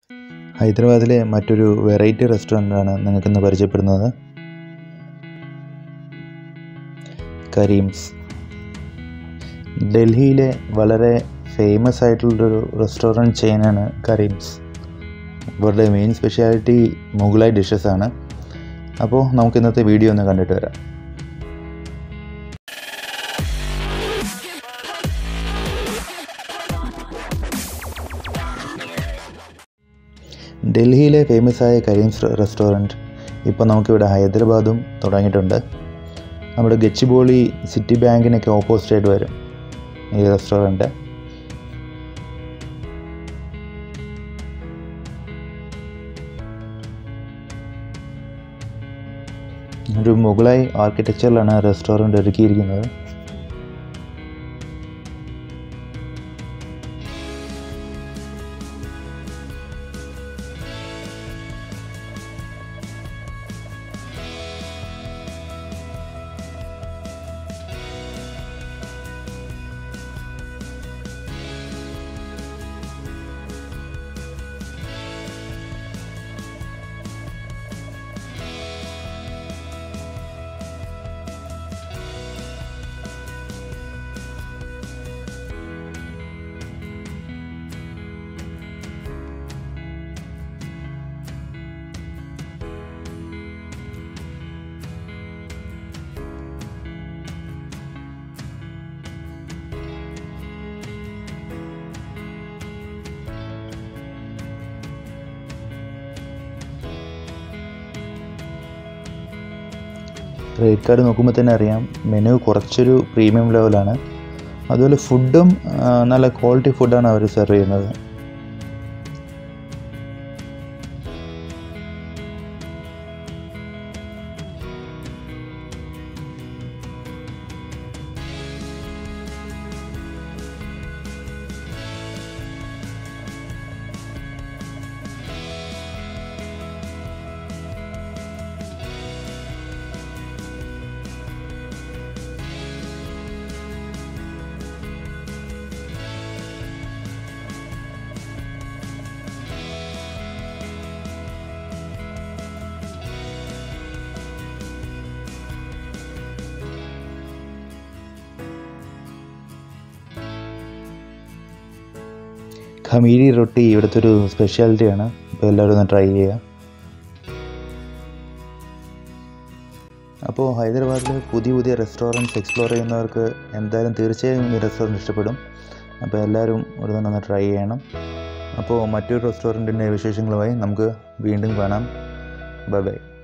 ഹൈദരാബാദിലെ മറ്റൊരു വെറൈറ്റി റെസ്റ്റോറൻ്റാണ് നിങ്ങൾക്കിന്ന് പരിചയപ്പെടുന്നത് കരീംസ് ഡൽഹിയിലെ വളരെ ഫേമസ് ആയിട്ടുള്ളൊരു റെസ്റ്റോറൻറ്റ് ചെയിനാണ് കരീംസ് ഇവരുടെ മെയിൻ സ്പെഷ്യാലിറ്റി മുഗളായി ഡിഷസ് ആണ് അപ്പോൾ നമുക്ക് ഇന്നത്തെ വീഡിയോ ഒന്ന് കണ്ടിട്ട് വരാം ഡൽഹിയിലെ ഫേമസ് ആയ കരീംസ് റെസ്റ്റോറൻറ്റ് ഇപ്പോൾ നമുക്കിവിടെ ഹൈദരാബാദും തുടങ്ങിയിട്ടുണ്ട് നമ്മുടെ ഗച്ചിബോളി സിറ്റി ബാങ്കിനൊക്കെ ഓപ്പോസിറ്റ് ആയിട്ട് വരും ഈ റെസ്റ്റോറൻറ്റ് ഒരു മുഗളായി ആർക്കിടെക്ചറിലാണ് റെസ്റ്റോറൻറ്റ് ഒരുക്കിയിരിക്കുന്നത് റേറ്റ് കാർഡ് നോക്കുമ്പോൾ തന്നെ അറിയാം മെനു കുറച്ചൊരു പ്രീമിയം ലെവലാണ് അതുപോലെ ഫുഡും നല്ല ക്വാളിറ്റി ഫുഡാണ് അവർ സെർവ് ചെയ്യുന്നത് ഖമീരി റൊട്ടി ഇവിടുത്തെ ഒരു സ്പെഷ്യാലിറ്റിയാണ് അപ്പോൾ എല്ലാവരും ഒന്ന് ട്രൈ ചെയ്യുക അപ്പോൾ ഹൈദരാബാദിൽ പുതിയ പുതിയ റെസ്റ്റോറൻറ്റ്സ് എക്സ്പ്ലോർ ചെയ്യുന്നവർക്ക് എന്തായാലും തീർച്ചയായും ഈ റെസ്റ്റോറൻറ്റ് ഇഷ്ടപ്പെടും അപ്പോൾ എല്ലാവരും ഒരു തന്നെ ഒന്ന് ട്രൈ ചെയ്യണം അപ്പോൾ മറ്റൊരു റെസ്റ്റോറൻറ്റിൻ്റെ വിശേഷങ്ങളുമായി നമുക്ക് വീണ്ടും കാണാം ബൈ ബൈ